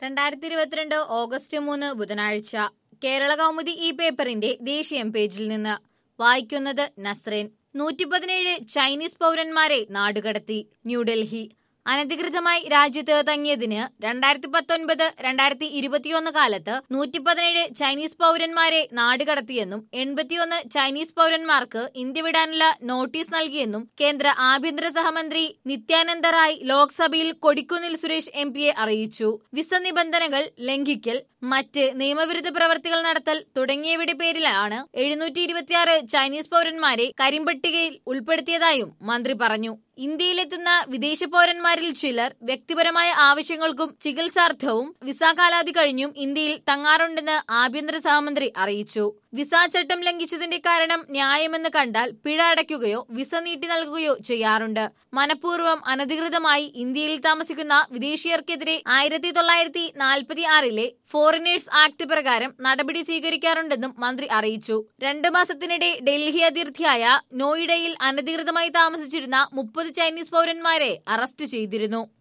രണ്ടായിരത്തി ഇരുപത്തിരണ്ട് ഓഗസ്റ്റ് മൂന്ന് ബുധനാഴ്ച കേരള കൗമുദി ഈ പേപ്പറിന്റെ ദേശീയം പേജിൽ നിന്ന് വായിക്കുന്നത് നസ്രേൻ നൂറ്റി പതിനേഴ് ചൈനീസ് പൗരന്മാരെ നാടുകടത്തി ന്യൂഡൽഹി അനധികൃതമായി രാജ്യത്ത് തങ്ങിയതിന് രണ്ടായിരത്തി പത്തൊൻപത് രണ്ടായിരത്തി ഇരുപത്തിയൊന്ന് കാലത്ത് നൂറ്റി പതിനേഴ് ചൈനീസ് പൗരന്മാരെ നാടുകടത്തിയെന്നും എൺപത്തിയൊന്ന് ചൈനീസ് പൗരന്മാർക്ക് ഇന്ത്യ വിടാനുള്ള നോട്ടീസ് നൽകിയെന്നും കേന്ദ്ര ആഭ്യന്തര സഹമന്ത്രി നിത്യാനന്ദ റായ് ലോക്സഭയിൽ കൊടിക്കുന്നിൽ സുരേഷ് എം പിയെ അറിയിച്ചു വിസ നിബന്ധനകൾ ലംഘിക്കൽ മറ്റ് നിയമവിരുദ്ധ പ്രവർത്തികൾ നടത്തൽ തുടങ്ങിയവയുടെ പേരിലാണ് എഴുന്നൂറ്റി ഇരുപത്തിയാറ് ചൈനീസ് പൗരന്മാരെ കരിമ്പട്ടികയിൽ ഉൾപ്പെടുത്തിയതായും മന്ത്രി പറഞ്ഞു ഇന്ത്യയിലെത്തുന്ന വിദേശ പൗരന്മാരിൽ ചിലർ വ്യക്തിപരമായ ആവശ്യങ്ങൾക്കും ചികിത്സാർത്ഥവും വിസ കാലാവധി കഴിഞ്ഞും ഇന്ത്യയിൽ തങ്ങാറുണ്ടെന്ന് ആഭ്യന്തര സഹമന്ത്രി അറിയിച്ചു വിസ ചട്ടം ലംഘിച്ചതിന്റെ കാരണം ന്യായമെന്ന് കണ്ടാൽ പിഴ അടയ്ക്കുകയോ വിസ നീട്ടി നൽകുകയോ ചെയ്യാറുണ്ട് മനഃപൂർവ്വം അനധികൃതമായി ഇന്ത്യയിൽ താമസിക്കുന്ന വിദേശീയർക്കെതിരെ ആയിരത്തി തൊള്ളായിരത്തി നാൽപ്പത്തി ആറിലെ ഫോറിനേഴ്സ് ആക്ട് പ്രകാരം നടപടി സ്വീകരിക്കാറുണ്ടെന്നും മന്ത്രി അറിയിച്ചു രണ്ടു മാസത്തിനിടെ ഡൽഹി അതിർത്തിയായ നോയിഡയിൽ അനധികൃതമായി താമസിച്ചിരുന്ന മുപ്പത് ചൈനീസ് പൗരന്മാരെ അറസ്റ്റ് ചെയ്തിരുന്നു